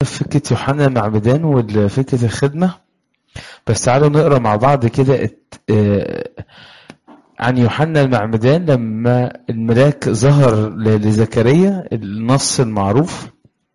فكرة يوحنا المعمدان وفكرة الخدمة بس تعالوا نقرا مع بعض كده ات- آه، عن يوحنا المعمدان لما الملاك ظهر ل- لزكريا النص المعروف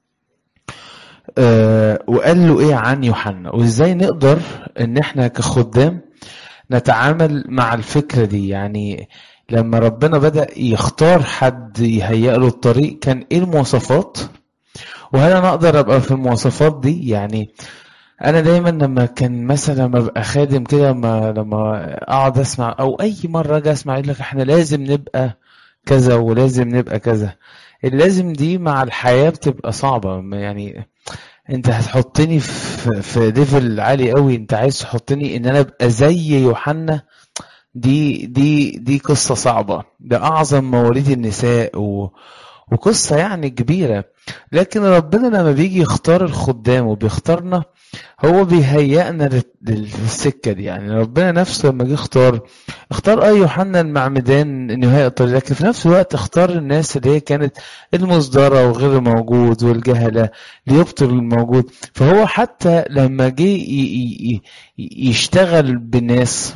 آه، وقال له ايه عن يوحنا وازاي نقدر ان احنا كخدام نتعامل مع الفكرة دي يعني لما ربنا بدأ يختار حد يهيئ له الطريق كان ايه المواصفات وهل انا اقدر ابقى في المواصفات دي يعني انا دايما لما كان مثلا لما ابقى خادم كده لما لما اقعد اسمع او اي مره اجي اسمع يقول لك احنا لازم نبقى كذا ولازم نبقى كذا اللازم دي مع الحياه بتبقى صعبه يعني انت هتحطني في في ليفل عالي قوي انت عايز تحطني ان انا ابقى زي يوحنا دي دي دي قصه صعبه ده اعظم مواليد النساء و وقصه يعني كبيره لكن ربنا لما بيجي يختار الخدام وبيختارنا هو بيهيئنا لل- للسكه دي يعني ربنا نفسه لما جه اختار اختار اه يوحنا المعمدان انه يهيئ الطريق لكن في نفس الوقت اختار الناس اللي هي كانت المصدره وغير الموجود والجهله ليبطل الموجود فهو حتى لما جه ي- ي- ي- يشتغل بالناس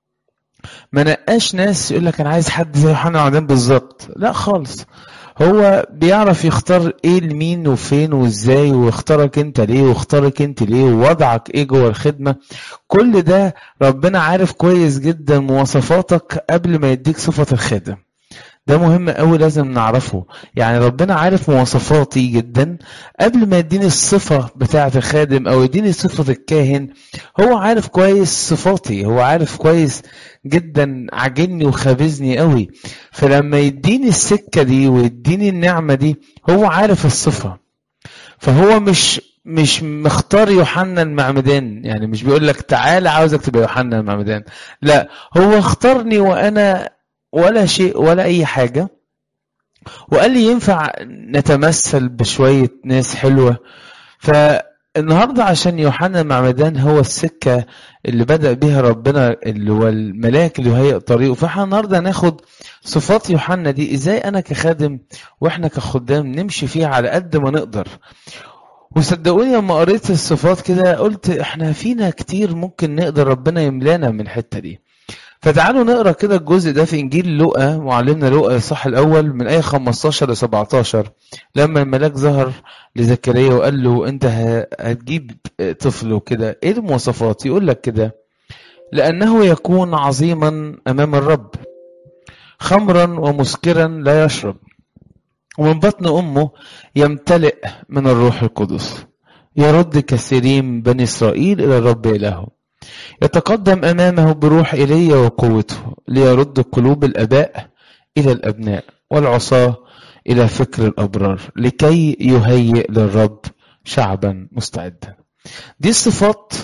ما نقاش ناس يقول لك انا عايز حد زي يوحنا المعمدان بالظبط لا خالص هو بيعرف يختار ايه لمين وفين وازاي واختارك انت ليه واختارك انت ليه ووضعك ايه جوه الخدمه كل ده ربنا عارف كويس جدا مواصفاتك قبل ما يديك صفه الخادم ده مهم قوي لازم نعرفه يعني ربنا عارف مواصفاتي جدا قبل ما يديني الصفة بتاعة الخادم او يديني صفة الكاهن هو عارف كويس صفاتي هو عارف كويس جدا عاجلني وخابزني قوي فلما يديني السكة دي ويديني النعمة دي هو عارف الصفة فهو مش مش مختار يوحنا المعمدان يعني مش بيقول لك تعالى عاوزك تبقى يوحنا المعمدان لا هو اختارني وانا ولا شيء ولا اي حاجه وقال لي ينفع نتمثل بشويه ناس حلوه فالنهارده عشان يوحنا المعمدان هو السكه اللي بدا بيها ربنا اللي هو الملاك اللي هيئ طريقه فاحنا النهارده هناخد صفات يوحنا دي ازاي انا كخادم واحنا كخدام نمشي فيها على قد ما نقدر وصدقوني لما قريت الصفات كده قلت احنا فينا كتير ممكن نقدر ربنا يملانا من الحته دي فتعالوا نقرا كده الجزء ده في انجيل لوقا معلمنا لوقا الصح الاول من ايه 15 ل 17 لما الملاك ظهر لزكريا وقال له انت ه- هتجيب طفل وكده ايه المواصفات يقول لك كده لانه يكون عظيما امام الرب خمرا ومسكرا لا يشرب ومن بطن امه يمتلئ من الروح القدس يرد كثيرين بني اسرائيل الى الرب الههم يتقدم امامه بروح ايليا وقوته ليرد قلوب الاباء الى الابناء والعصاه الى فكر الابرار لكي يهيئ للرب شعبا مستعدا دي الصفات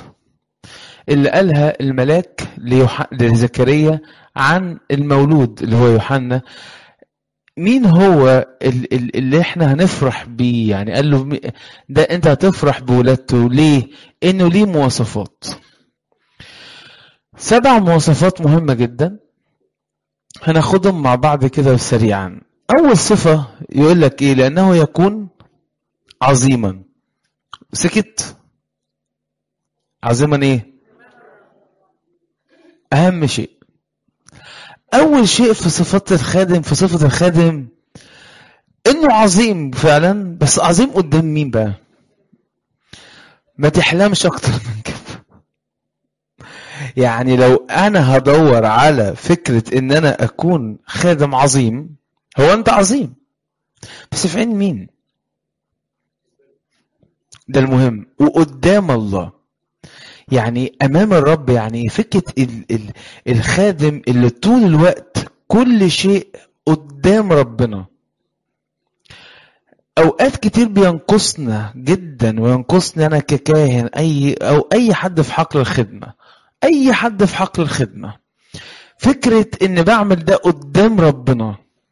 اللي قالها الملاك ليوح... لزكريا عن المولود اللي هو يوحنا مين هو ال- ال- اللي احنا هنفرح بيه يعني قال له مي- ده انت هتفرح بولادته ليه انه ليه مواصفات سبع مواصفات مهمة جدا هناخدهم مع بعض كده سريعا أول صفة يقول لك إيه لأنه يكون عظيما سكت عظيما إيه أهم شيء أول شيء في صفات الخادم في صفة الخادم إنه عظيم فعلا بس عظيم قدام مين بقى ما تحلمش أكتر من كده يعني لو انا هدور على فكرة ان انا اكون خادم عظيم هو انت عظيم بس في عين مين ده المهم وقدام الله يعني امام الرب يعني فكرة ال ال الخادم اللي طول الوقت كل شيء قدام ربنا اوقات كتير بينقصنا جدا وينقصني انا ككاهن اي او اي حد في حقل الخدمه اي حد في حقل الخدمه فكره ان بعمل ده قدام ربنا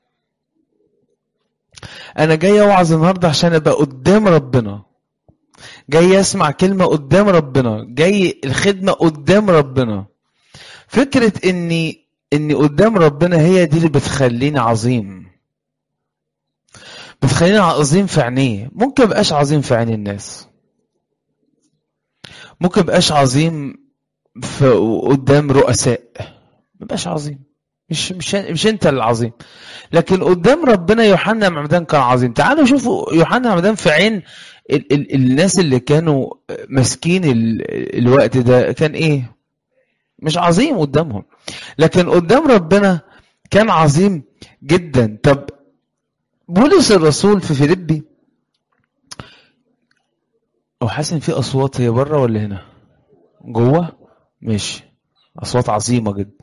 انا جاي اوعظ النهارده عشان ابقى قدام ربنا جاي اسمع كلمه قدام ربنا جاي الخدمه قدام ربنا فكره اني اني قدام ربنا هي دي اللي بتخليني عظيم بتخليني عظيم في عينيه ممكن مبقاش عظيم في عين الناس ممكن يبقاش عظيم في قدام رؤساء ما يبقاش عظيم مش مش مش انت العظيم لكن قدام ربنا يوحنا معمدان كان عظيم تعالوا شوفوا يوحنا معمدان في عين ال ال الناس اللي كانوا ماسكين ال الوقت ده كان ايه مش عظيم قدامهم لكن قدام ربنا كان عظيم جدا طب بولس الرسول في فيليبي او حاسس في اصوات هي بره ولا هنا جوه ماشي اصوات عظيمه جدا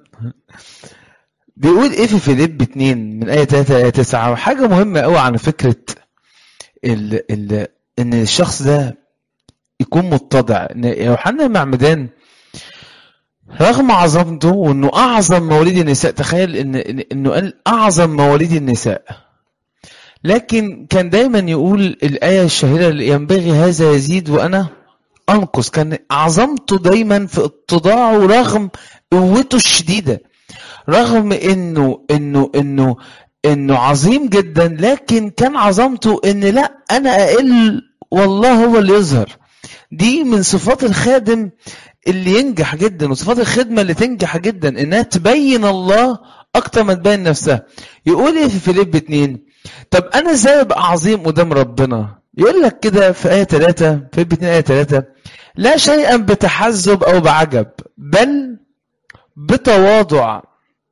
بيقول ايه في فيليب 2 من ايه 3 ايه 9 وحاجه مهمه قوي عن فكره ال ال ان الشخص ده يكون متضع ان يوحنا المعمدان رغم عظمته وانه اعظم مواليد النساء تخيل ان انه قال اعظم مواليد النساء لكن كان دايما يقول الايه الشهيره اللي ينبغي هذا يزيد وانا انقص كان عظمته دايما في اتضاعه رغم قوته الشديده رغم انه انه انه انه عظيم جدا لكن كان عظمته ان لا انا اقل والله هو اللي يظهر دي من صفات الخادم اللي ينجح جدا وصفات الخدمة اللي تنجح جدا انها تبين الله اكتر ما تبين نفسها يقول ايه في فيليب 2 طب انا ازاي ابقى عظيم قدام ربنا يقول لك كده في آية 3 فيليب 2 آية 3 لا شيئا بتحزب او بعجب بل بتواضع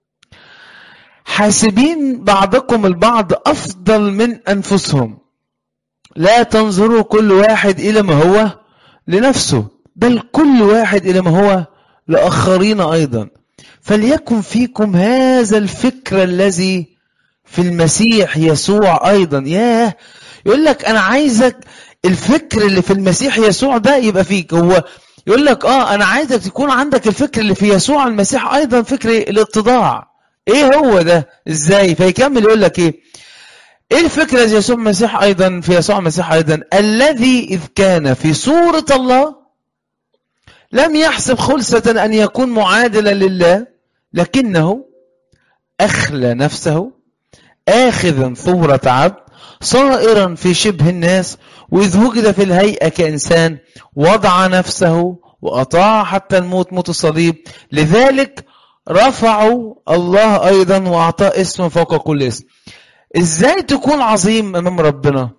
حاسبين بعضكم البعض افضل من انفسهم لا تنظروا كل واحد الى ما هو لنفسه بل كل واحد الى ما هو لاخرين ايضا فليكن فيكم هذا الفكر الذي في المسيح يسوع ايضا ياه يقول لك انا عايزك الفكر اللي في المسيح يسوع ده يبقى فيك هو يقول لك اه انا عايزك تكون عندك الفكر اللي في يسوع المسيح ايضا فكر الاتضاع ايه هو ده ازاي فيكمل يقول لك ايه ايه الفكرة الذي يسوع المسيح ايضا في يسوع المسيح ايضا الذي اذ كان في صورة الله لم يحسب خلصة ان يكون معادلا لله لكنه اخلى نفسه اخذا صورة عبد صائرا في شبه الناس واذ وجد في الهيئة كانسان وضع نفسه واطاع حتى الموت موت الصليب لذلك رفعوا الله ايضا واعطاه اسم فوق كل اسم ازاي تكون عظيم امام ربنا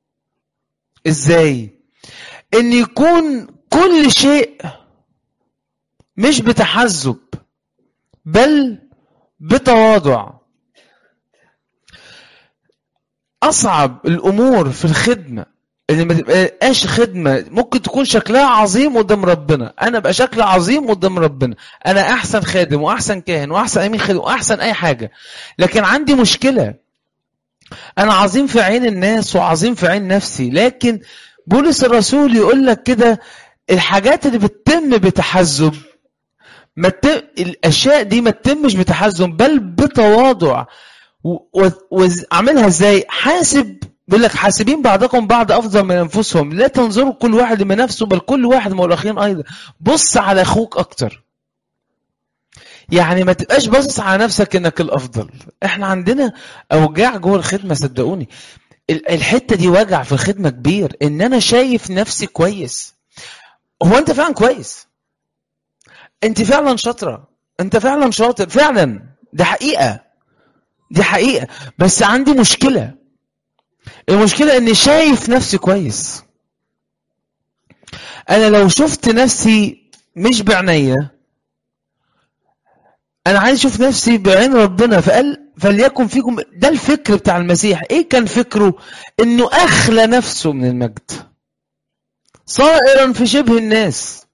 ازاي ان يكون كل شيء مش بتحزب بل بتواضع اصعب الامور في الخدمه اللي ما تبقاش خدمه ممكن تكون شكلها عظيم قدام ربنا انا ابقى شكلي عظيم قدام ربنا انا احسن خادم واحسن كاهن واحسن امين خادم واحسن اي حاجه لكن عندي مشكله انا عظيم في عين الناس وعظيم في عين نفسي لكن بولس الرسول يقول لك كده الحاجات اللي بتتم بتحزب ما تتم الاشياء دي ما تتمش بتحزب بل بتواضع وعملها ازاي حاسب بيقول لك حاسبين بعضكم بعض افضل من انفسهم لا تنظروا كل واحد من نفسه بل كل واحد من الاخرين ايضا بص على اخوك اكتر يعني ما تبقاش باصص على نفسك انك الافضل احنا عندنا اوجاع جوه الخدمه صدقوني الحته دي وجع في الخدمه كبير ان انا شايف نفسي كويس هو انت فعلا كويس انت فعلا شاطره انت فعلا شاطر فعلا دي حقيقه دي حقيقه بس عندي مشكله المشكله اني شايف نفسي كويس انا لو شفت نفسي مش بعناية انا عايز اشوف نفسي بعين ربنا فقال فليكن فيكم ده الفكر بتاع المسيح ايه كان فكره انه اخلى نفسه من المجد صائرا في شبه الناس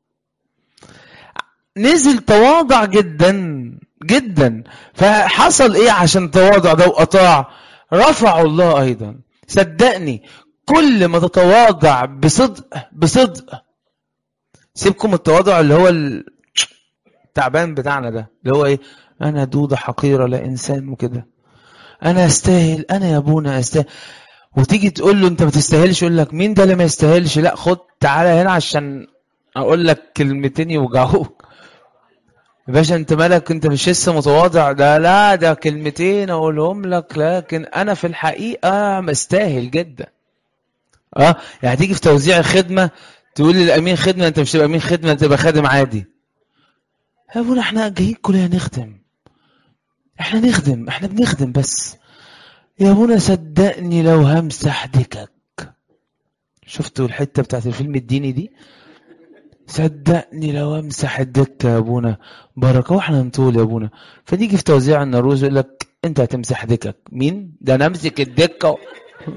نزل تواضع جدا جدا فحصل ايه عشان تواضع ده واطاع رفعوا الله ايضا صدقني كل ما تتواضع بصدق بصدق سيبكم التواضع اللي هو التعبان بتاعنا ده اللي هو ايه انا دودة حقيرة لا انسان وكده انا استاهل انا يا ابونا استاهل وتيجي تقول له انت ما تستاهلش يقول لك مين ده اللي ما يستاهلش لا خد تعالى هنا عشان اقول لك كلمتين يوجعوك يا باشا انت مالك انت مش لسه متواضع ده لا ده كلمتين اقولهم لك لكن انا في الحقيقه مستاهل جدا اه يعني تيجي في توزيع الخدمه تقول لي الامين خدمه انت مش تبقى امين خدمه انت تبقى خادم عادي يا ابونا احنا جايين كلنا نخدم احنا نخدم احنا بنخدم بس يا ابونا صدقني لو همسح دكك شفتوا الحته بتاعت الفيلم الديني دي صدقني لو امسح الدكه يا ابونا بركه واحنا نطول يا ابونا فنيجي في توزيع النروز يقول لك انت هتمسح دكك مين ده انا امسك الدكه و...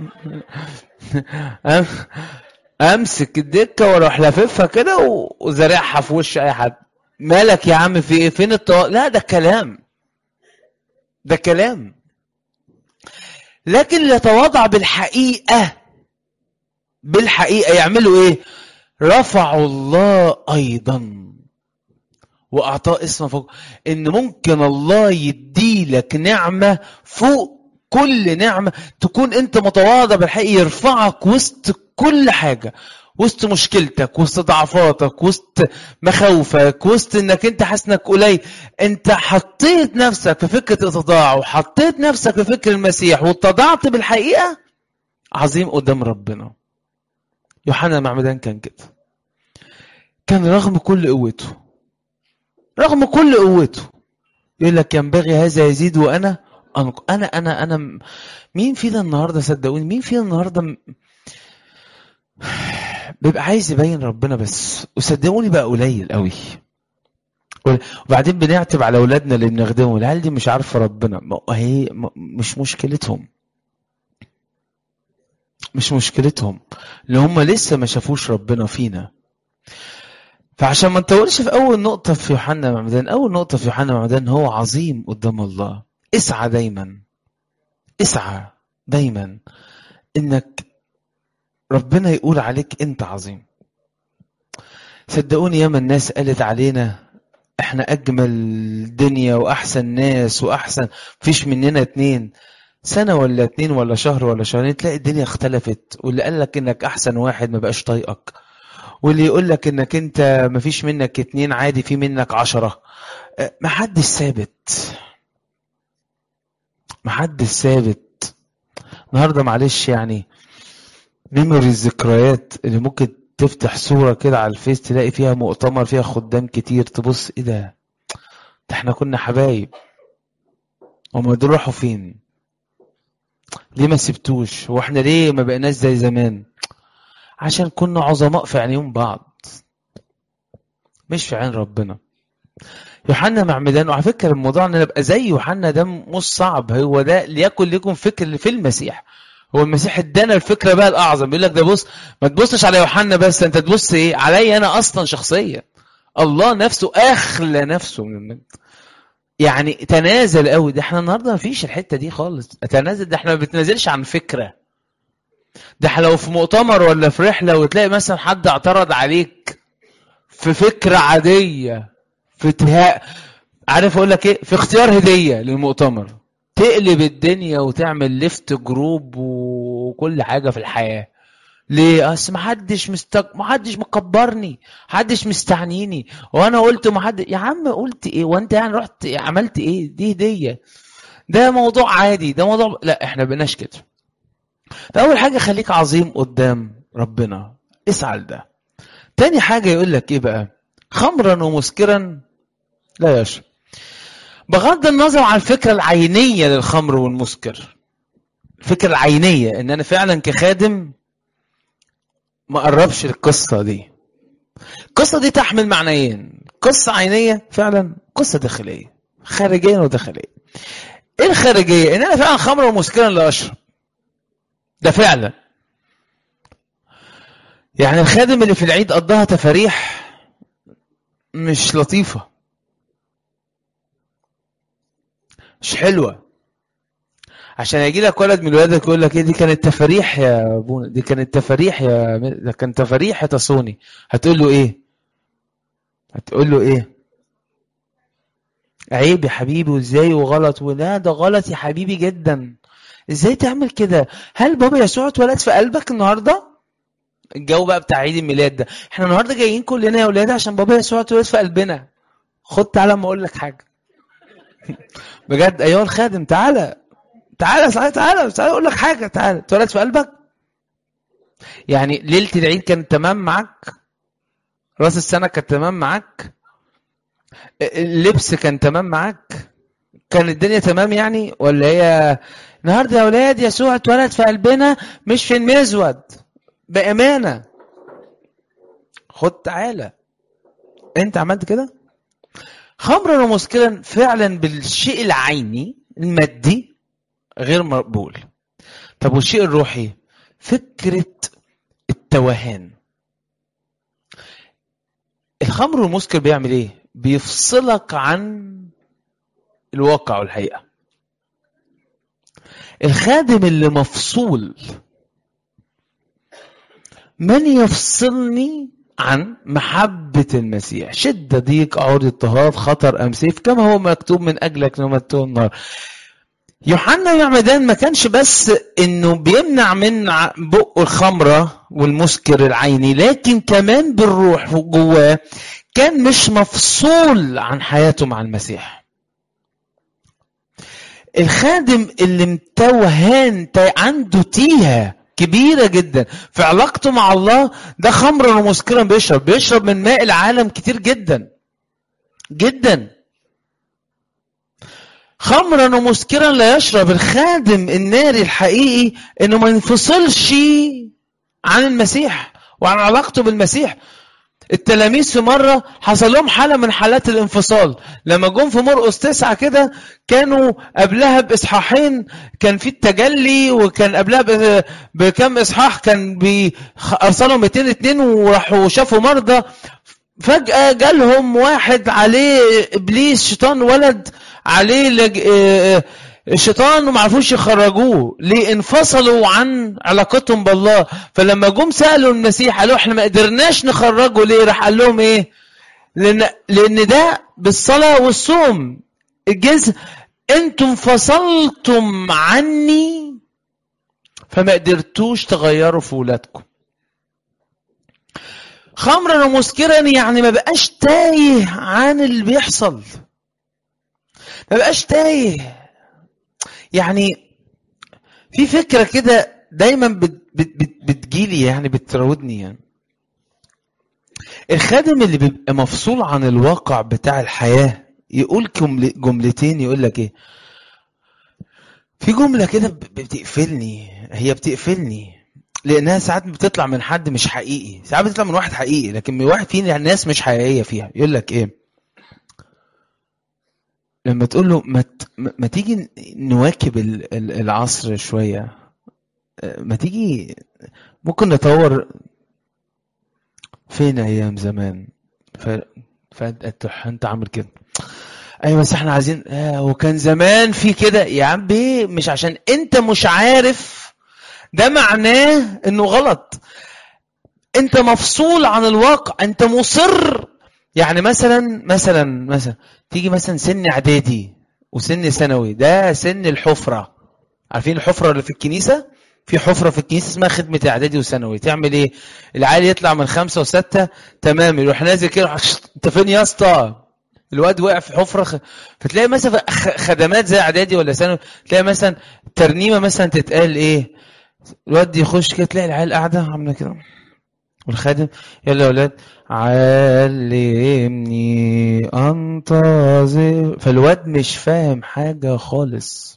أم- امسك الدكه واروح لاففها كده و- وزارعها في وش اي حد مالك يا عم في ايه فين الطو... لا ده كلام ده كلام لكن اللي يتواضع بالحقيقه بالحقيقه يعملوا ايه رفعوا الله ايضا واعطاه اسم فوق ان ممكن الله يديلك نعمه فوق كل نعمه تكون انت متواضع بالحقيقه يرفعك وسط كل حاجه وسط مشكلتك وسط ضعفاتك وسط مخاوفك وسط انك انت حاسس انك قليل انت حطيت نفسك في فكره التضاع وحطيت نفسك في فكر المسيح واتضعت بالحقيقه عظيم قدام ربنا يوحنا المعمدان كان كده كان رغم كل قوته رغم كل قوته يقول لك ينبغي هذا يزيد وانا أنق... انا انا انا م- مين فينا النهارده صدقوني مين فينا النهارده م- بيبقى عايز يبين ربنا بس وصدقوني بقى قليل قوي وبعدين بنعتب على اولادنا اللي بنخدمهم العيال دي مش عارفه ربنا ما هي م- مش مشكلتهم مش مشكلتهم اللي هم لسه ما شافوش ربنا فينا فعشان ما نطولش في اول نقطه في يوحنا معمدان اول نقطه في يوحنا معمدان هو عظيم قدام الله اسعى دايما اسعى دايما انك ربنا يقول عليك انت عظيم صدقوني ياما الناس قالت علينا احنا اجمل دنيا واحسن ناس واحسن مفيش مننا اتنين سنة ولا اتنين ولا شهر ولا شهرين تلاقي الدنيا اختلفت واللي قال لك انك احسن واحد ما بقاش طايقك واللي يقول لك انك انت مفيش منك اتنين عادي في منك عشرة اه، محدش ثابت محدش ثابت النهارده معلش يعني ميموري الذكريات اللي ممكن تفتح صورة كده على الفيس تلاقي فيها مؤتمر فيها خدام كتير تبص ايه ده ده احنا كنا حبايب هما دول راحوا فين ليه ما سبتوش هو احنا ليه ما بقيناش زي زمان عشان كنا عظماء في عينيهم بعض مش في عين ربنا يوحنا معمدان وعلى فكره الموضوع ان نبقى زي يوحنا ده مش صعب هو ده ليكن لكم فكر اللي في المسيح هو المسيح ادانا الفكره بقى الاعظم بيقول لك ده بص ما تبصش على يوحنا بس انت تبص ايه عليا انا اصلا شخصيا الله نفسه اخلى نفسه من النجم. يعني تنازل قوي ده احنا النهارده ما فيش الحته دي خالص تنازل ده احنا ما بتنازلش عن فكره ده احنا لو في مؤتمر ولا في رحله وتلاقي مثلا حد اعترض عليك في فكره عاديه في اتهاء عارف اقول لك ايه في اختيار هديه للمؤتمر تقلب الدنيا وتعمل ليفت جروب وكل حاجه في الحياه ليه اصل محدش مستك... محدش مكبرني محدش مستعنيني وانا قلت محد يا عم قلت ايه وانت يعني رحت عملت ايه دي هديه ده موضوع عادي ده موضوع لا احنا بقناش كده فاول حاجه خليك عظيم قدام ربنا اسعى لده تاني حاجه يقول لك ايه بقى خمرا ومسكرا لا يشرب بغض النظر عن الفكره العينيه للخمر والمسكر الفكره العينيه ان انا فعلا كخادم ما قربش القصه دي القصه دي تحمل معنيين قصه عينيه فعلا قصه داخليه خارجيا وداخليا ايه الخارجيه ان انا فعلا خمر ومسكرا لا اشرب ده فعلا يعني الخادم اللي في العيد قضاها تفاريح مش لطيفه مش حلوه عشان يجي لك ولد من ولادك يقول لك ايه دي كانت تفاريح يا ابونا دي كانت تفاريح يا م- ده كان تفاريح يا تصوني هتقول له ايه هتقول له ايه عيب يا حبيبي وازاي وغلط ولا ده غلط يا حبيبي جدا ازاي تعمل كده هل بابا يسوع اتولد في قلبك النهارده الجو بقى بتاع عيد الميلاد ده احنا النهارده جايين كلنا يا اولاد عشان بابا يسوع اتولد في قلبنا خد تعالى اما اقول لك حاجه بجد ايها الخادم تعالى تعالى تعالى تعالى تعالى اقول لك حاجه تعالى اتولد في قلبك يعني ليله العيد كانت تمام معاك راس السنه كانت تمام معاك اللبس كان تمام معاك كان الدنيا تمام يعني ولا هي النهارده يا اولاد يسوع اتولد في قلبنا مش في المزود بامانه خد تعالى انت عملت كده خمرا ومسكرا فعلا بالشيء العيني المادي غير مقبول طب والشيء الروحي فكره التوهان الخمر والمسكر بيعمل ايه بيفصلك عن الواقع والحقيقه الخادم اللي مفصول من يفصلني عن محبة المسيح شدة ضيق عور اضطهاد خطر أم سيف كما هو مكتوب من أجلك نمته النار يوحنا المعمدان ما كانش بس انه بيمنع من بقه الخمرة والمسكر العيني لكن كمان بالروح جواه كان مش مفصول عن حياته مع المسيح الخادم اللي متوهان عنده تيهه كبيرة جدا في علاقته مع الله ده خمرا ومسكرا بيشرب بيشرب من ماء العالم كتير جدا جدا خمرا ومسكرا لا يشرب الخادم الناري الحقيقي انه ما ينفصلش عن المسيح وعن علاقته بالمسيح التلاميذ في مرة حصل لهم حالة من حالات الانفصال لما جم في مرقس تسعة كده كانوا قبلها بإصحاحين كان في التجلي وكان قبلها بكم إصحاح كان أرسلوا 202 وراحوا شافوا مرضى فجأة جالهم واحد عليه إبليس شيطان ولد عليه لج... الشيطان وما عرفوش يخرجوه ليه انفصلوا عن علاقتهم بالله فلما جم سالوا المسيح قالوا احنا ما قدرناش نخرجه ليه راح قال لهم ايه لان لان ده بالصلاه والصوم الجنس انتم انفصلتم عني فما قدرتوش تغيروا في ولادكم خمرا ومسكرا يعني ما بقاش تايه عن اللي بيحصل ما بقاش تايه يعني في فكره كده دايما بت بت بت بتجيلي يعني بتراودني يعني الخادم اللي بيبقى مفصول عن الواقع بتاع الحياه يقول جملتين يقول لك ايه في جمله كده بتقفلني هي بتقفلني لانها ساعات بتطلع من حد مش حقيقي ساعات بتطلع من واحد حقيقي لكن من واحد فينا الناس مش حقيقيه فيها يقول لك ايه لما تقول له ما, ما تيجي نواكب العصر شوية ما تيجي ممكن نطور فين أيام زمان ف... فأنت أنت عامل كده أيوة بس احنا عايزين آه وكان زمان في كده يا عم بيه مش عشان أنت مش عارف ده معناه إنه غلط أنت مفصول عن الواقع أنت مصر يعني مثلا مثلا مثلا تيجي مثلا سن اعدادي وسن ثانوي ده سن الحفره عارفين الحفره اللي في الكنيسه في حفره في الكنيسه اسمها خدمه اعدادي وثانوي تعمل ايه العيال يطلع من خمسه وسته تمام يروح نازل كده انت فين يا اسطى الواد وقع في حفره خ... فتلاقي مثلا خدمات زي اعدادي ولا ثانوي تلاقي مثلا ترنيمه مثلا تتقال ايه الواد يخش كده تلاقي العيال قاعده عامله كده والخادم يلا يا ولاد علمني انتظر فالواد مش فاهم حاجه خالص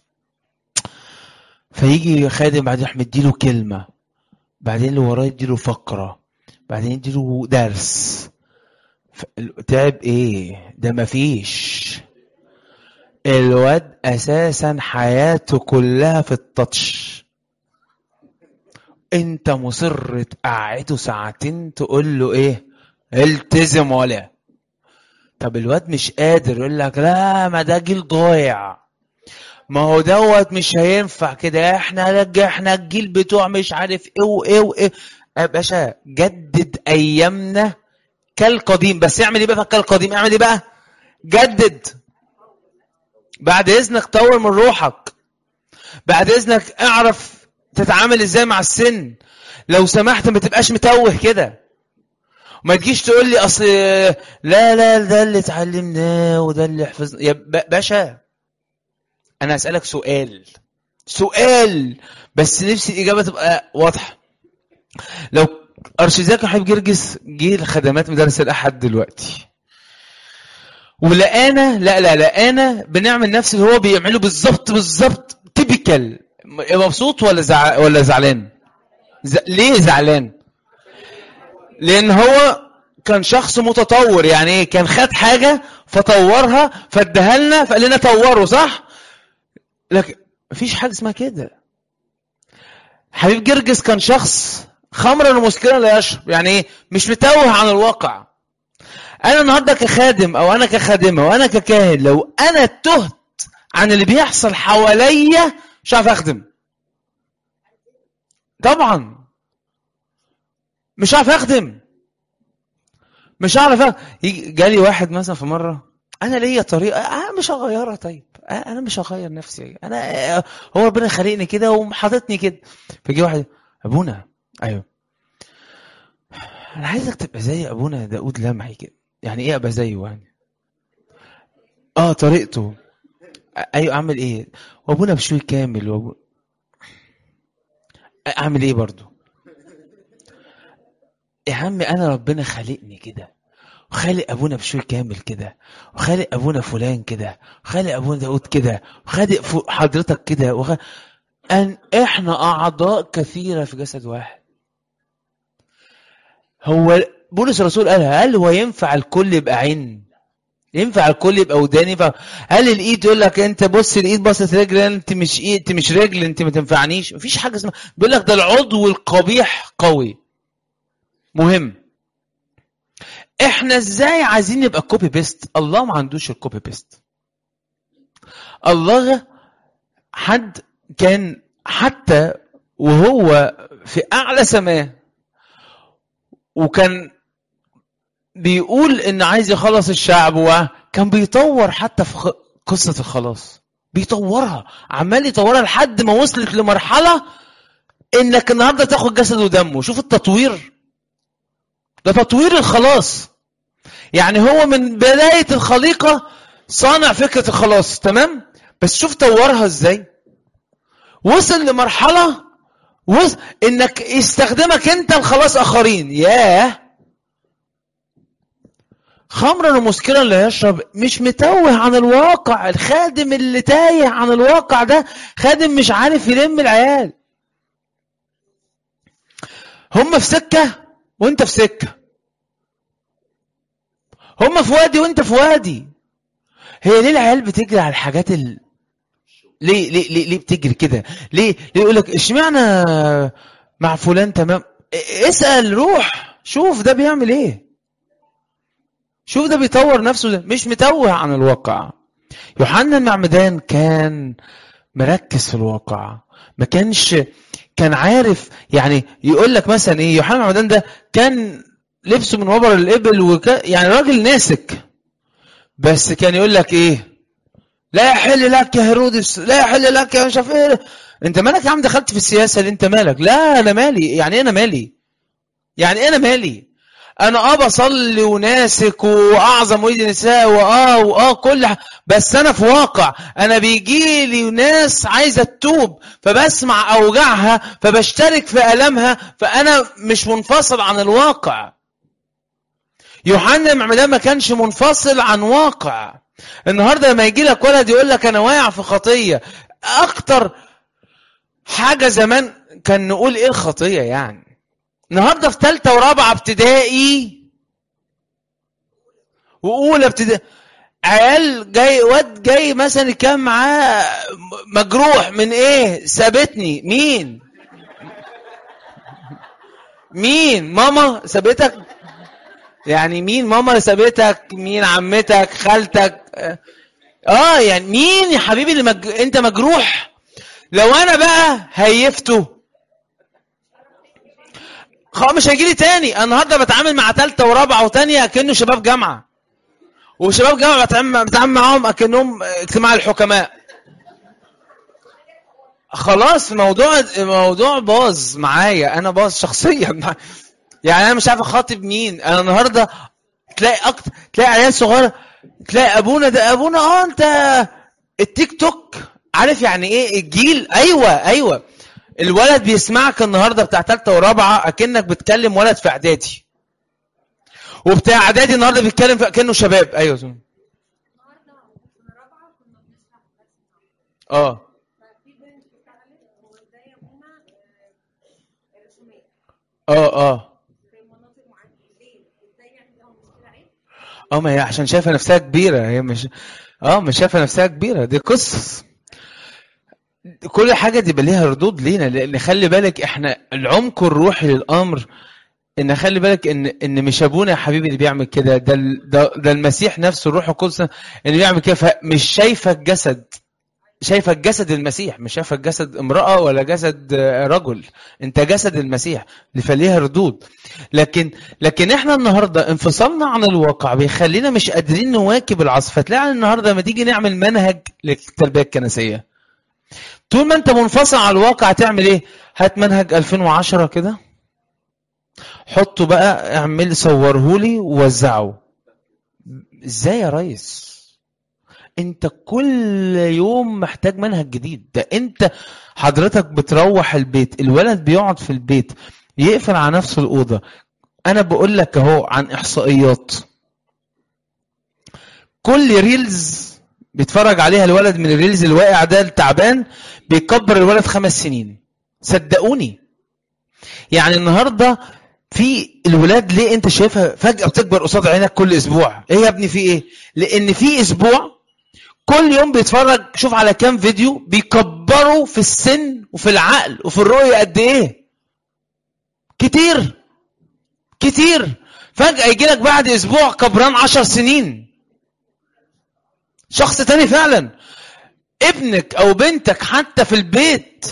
فيجي خادم بعدين يروح مديله كلمه بعدين اللي وراه يديله فقره بعدين يديله درس تعب ايه ده مفيش الواد اساسا حياته كلها في التاتش انت مصر تقعده ساعتين تقول له ايه التزم ولا طب الواد مش قادر يقول لك لا ما ده جيل ضايع ما هو دوت مش هينفع كده احنا احنا الجيل بتوع مش عارف ايه وايه وايه يا باشا جدد ايامنا كالقديم بس اعمل ايه بقى كالقديم اعمل ايه بقى جدد بعد اذنك طور من روحك بعد اذنك اعرف تتعامل ازاي مع السن لو سمحت ما تبقاش متوه كده ما تجيش تقول لي اصل لا لا ده اللي اتعلمناه وده اللي حفظنا يا باشا انا اسالك سؤال سؤال بس نفسي الاجابه تبقى واضحه لو ارشيزاك وحبيب جرجس جه لخدمات مدارس الاحد دلوقتي ولقانا لا لا لقانا بنعمل نفس اللي هو بيعمله بالظبط بالظبط تيبيكال مبسوط ولا زع... ولا زعلان ز... ليه زعلان لان هو كان شخص متطور يعني ايه كان خد حاجه فطورها فاداها لنا فقال لنا طوره صح لكن مفيش حاجه اسمها كده حبيب جرجس كان شخص خمرا ومسكرا لا يشرب يعني ايه مش متوه عن الواقع انا النهارده كخادم او انا كخادمه وانا ككاهن لو انا تهت عن اللي بيحصل حواليا مش عارف اخدم طبعا مش عارف اخدم مش عارف أخدم. يجي- جالي واحد مثلا في مره انا ليا طريقه انا مش هغيرها طيب انا مش هغير نفسي انا هو ربنا خلقني كده وحاططني كده فجي واحد ابونا ايوه انا عايزك تبقى زي ابونا داود لمعي كده يعني ايه ابقى زيه يعني اه طريقته ايوه اعمل ايه وابونا بشوي كامل وابو... اعمل ايه برضو يا عم انا ربنا خالقني كده وخالق ابونا بشوي كامل كده وخالق ابونا فلان كده وخالق ابونا داود كده وخالق ف- حضرتك كده وخ... ان احنا اعضاء كثيره في جسد واحد هو بولس الرسول قالها قال هو ينفع الكل يبقى عين ينفع الكل يبقى ودان ينفع قال الايد يقول لك انت بص الايد بصت رجل انت مش ايد انت مش رجل انت ما تنفعنيش مفيش حاجه اسمها بيقول لك ده العضو القبيح قوي مهم احنا ازاي عايزين نبقى كوبي بيست الله ما عندوش الكوبي بيست الله حد كان حتى وهو في اعلى سماه وكان بيقول ان عايز يخلص الشعب وكان بيطور حتى في خ- قصة الخلاص بيطورها عمال يطورها لحد ما وصلت لمرحلة انك النهاردة تاخد جسد ودمه شوف التطوير ده تطوير الخلاص يعني هو من بداية الخليقة صانع فكرة الخلاص تمام بس شوف طورها ازاي وصل لمرحلة وصل انك يستخدمك انت لخلاص اخرين ياه خمرا ومسكرا لا يشرب مش متوه عن الواقع الخادم اللي تايه عن الواقع ده خادم مش عارف يلم العيال هم في سكة وانت في سكة هم في وادي وانت في وادي هي ليه العيال بتجري على الحاجات ال... ليه ليه ليه, ليه بتجري كده ليه ليه يقول لك اشمعنى مع فلان تمام اسأل روح شوف ده بيعمل ايه شوف ده بيطور نفسه ده مش متوه عن الواقع يوحنا المعمدان كان مركز في الواقع ما كانش كان عارف يعني يقول لك مثلا ايه يوحنا المعمدان ده كان لبسه من وبر الابل وكان يعني راجل ناسك بس كان يقول لك ايه لا يحل لك يا هيرودس لا يحل لك يا مش عارف ايه انت مالك يا عم دخلت في السياسه اللي انت مالك لا انا مالي يعني ايه انا مالي يعني ايه انا مالي انا اه بصلي وناسك واعظم ولد نساء واه واه كل ح... بس انا في واقع انا بيجي لي ناس عايزه تتوب فبسمع اوجاعها فبشترك في المها فانا مش منفصل عن الواقع يوحنا المعمدان ما كانش منفصل عن واقع النهارده لما يجي لك ولد يقول لك انا واقع في خطيه اكتر حاجه زمان كان نقول ايه الخطيه يعني النهارده في ثالثه ورابعه ابتدائي واولى ابتدائي عيال جاي واد جاي مثلا كان معاه مجروح من ايه سابتني مين مين ماما سابتك يعني مين ماما سابتك مين عمتك خالتك اه يعني مين يا حبيبي اللي مج... انت مجروح لو انا بقى هيفته خلاص مش هيجي لي تاني انا النهارده بتعامل مع ثالثه ورابعه وثانيه اكنه شباب جامعه وشباب جامعه بتعامل بتعامل معاهم اكنهم اجتماع الحكماء خلاص موضوع موضوع باظ معايا انا باظ شخصيا يعني انا مش عارف اخاطب مين انا النهارده تلاقي اكتر تلاقي عيال صغيره تلاقي ابونا ده ابونا اه انت التيك توك عارف يعني ايه الجيل ايوه ايوه الولد بيسمعك النهارده بتاع ثالثه ورابعه اكنك بتكلم ولد في اعدادي وبتاع اعدادي النهارده بيتكلم في اكنه شباب ايوه زم. النهارده في رابعه كنا بنشرح بس اه ففي بنت سالت هو ازاي يا ابونا آه، الرسومات اه اه في مناطق معينه ليه؟ ازاي يعني لو مشكله عيب؟ اه ما هي عشان شايفه نفسها كبيره هي مش اه مش شايفه نفسها كبيره دي قصص كل حاجه دي بقى ليها ردود لينا لان خلي بالك احنا العمق الروحي للامر ان خلي بالك ان ان مش ابونا يا حبيبي اللي بيعمل كده ده ال- ده, ده المسيح نفسه الروح القدس اللي بيعمل كده فمش شايفه الجسد شايفه جسد المسيح مش شايفه جسد امراه ولا جسد آه، رجل انت جسد المسيح اللي فليها ردود لكن لكن احنا النهارده انفصالنا عن الواقع بيخلينا مش قادرين نواكب العصر فتلاقي النهارده لما تيجي نعمل منهج للتربيه الكنسيه طول ما انت منفصل عن الواقع هتعمل ايه هات منهج 2010 كده حطه بقى اعمل صورهولي ووزعه ازاي يا ريس انت كل يوم محتاج منهج جديد ده انت حضرتك بتروح البيت الولد بيقعد في البيت يقفل على نفسه الأوضة أنا بقول لك أهو عن إحصائيات كل ريلز بيتفرج عليها الولد من الريلز الواقع ده التعبان بيكبر الولد خمس سنين صدقوني يعني النهارده في الولاد ليه انت شايفها فجأة بتكبر قصاد عينك كل اسبوع ايه يا ابني في ايه لان في اسبوع كل يوم بيتفرج شوف على كام فيديو بيكبروا في السن وفي العقل وفي الرؤية قد ايه كتير كتير فجأة يجي لك بعد اسبوع كبران عشر سنين شخص تاني فعلا ابنك او بنتك حتى في البيت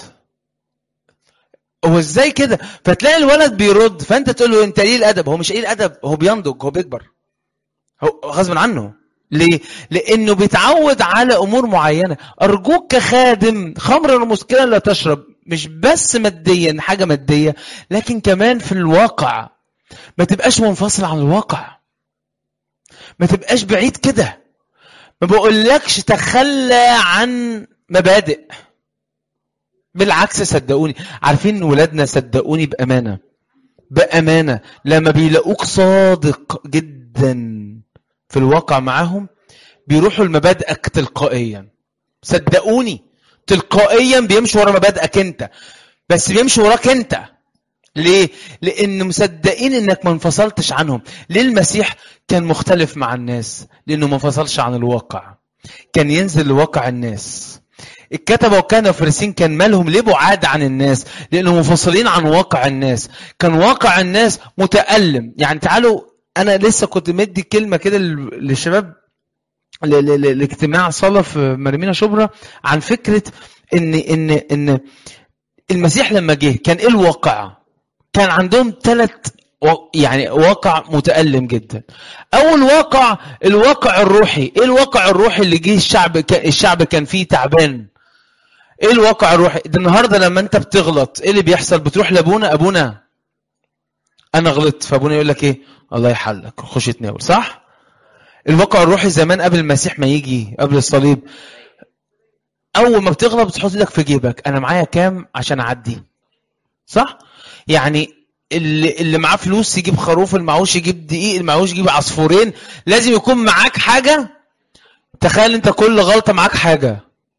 هو ازاي كده فتلاقي الولد بيرد فانت تقول له انت ايه الادب هو مش ايه الادب هو بينضج هو بيكبر هو غصب عنه ليه لانه بيتعود على امور معينه ارجوك كخادم خمر المسكره لا تشرب مش بس ماديا حاجه ماديه لكن كمان في الواقع ما تبقاش منفصل عن الواقع ما تبقاش بعيد كده ما بقولكش تخلى عن مبادئ بالعكس صدقوني عارفين ولادنا صدقوني بامانه بامانه لما بيلاقوك صادق جدا في الواقع معاهم بيروحوا لمبادئك تلقائيا صدقوني تلقائيا بيمشوا ورا مبادئك انت بس بيمشوا وراك انت ليه؟ لأن مصدقين إنك ما انفصلتش عنهم. ليه المسيح كان مختلف مع الناس؟ لأنه ما انفصلش عن الواقع. كان ينزل لواقع الناس. الكتبة وكان الفريسين كان مالهم ليه بعاد عن الناس؟ لأنهم منفصلين عن واقع الناس. كان واقع الناس متألم. يعني تعالوا أنا لسه كنت مدي كلمة كده لل- للشباب ل- ل- ل- لاجتماع صلاة في مرمينا شبرا عن فكرة إن إن إن المسيح لما جه كان إيه الواقع؟ كان عندهم ثلاث يعني واقع متألم جدا أول واقع الواقع الروحي إيه الواقع الروحي اللي جه الشعب ك- الشعب كان فيه تعبان إيه الواقع الروحي ده النهاردة لما أنت بتغلط إيه اللي بيحصل بتروح لأبونا أبونا أنا غلطت فأبونا يقول لك إيه الله يحلك خش تناول صح الواقع الروحي زمان قبل المسيح ما يجي قبل الصليب أول ما بتغلط بتحط ايدك في جيبك أنا معايا كام عشان أعدي صح يعني اللي اللي معاه فلوس يجيب خروف اللي معهوش يجيب دقيق اللي معهوش يجيب عصفورين لازم يكون معاك حاجه تخيل انت كل غلطه معاك حاجه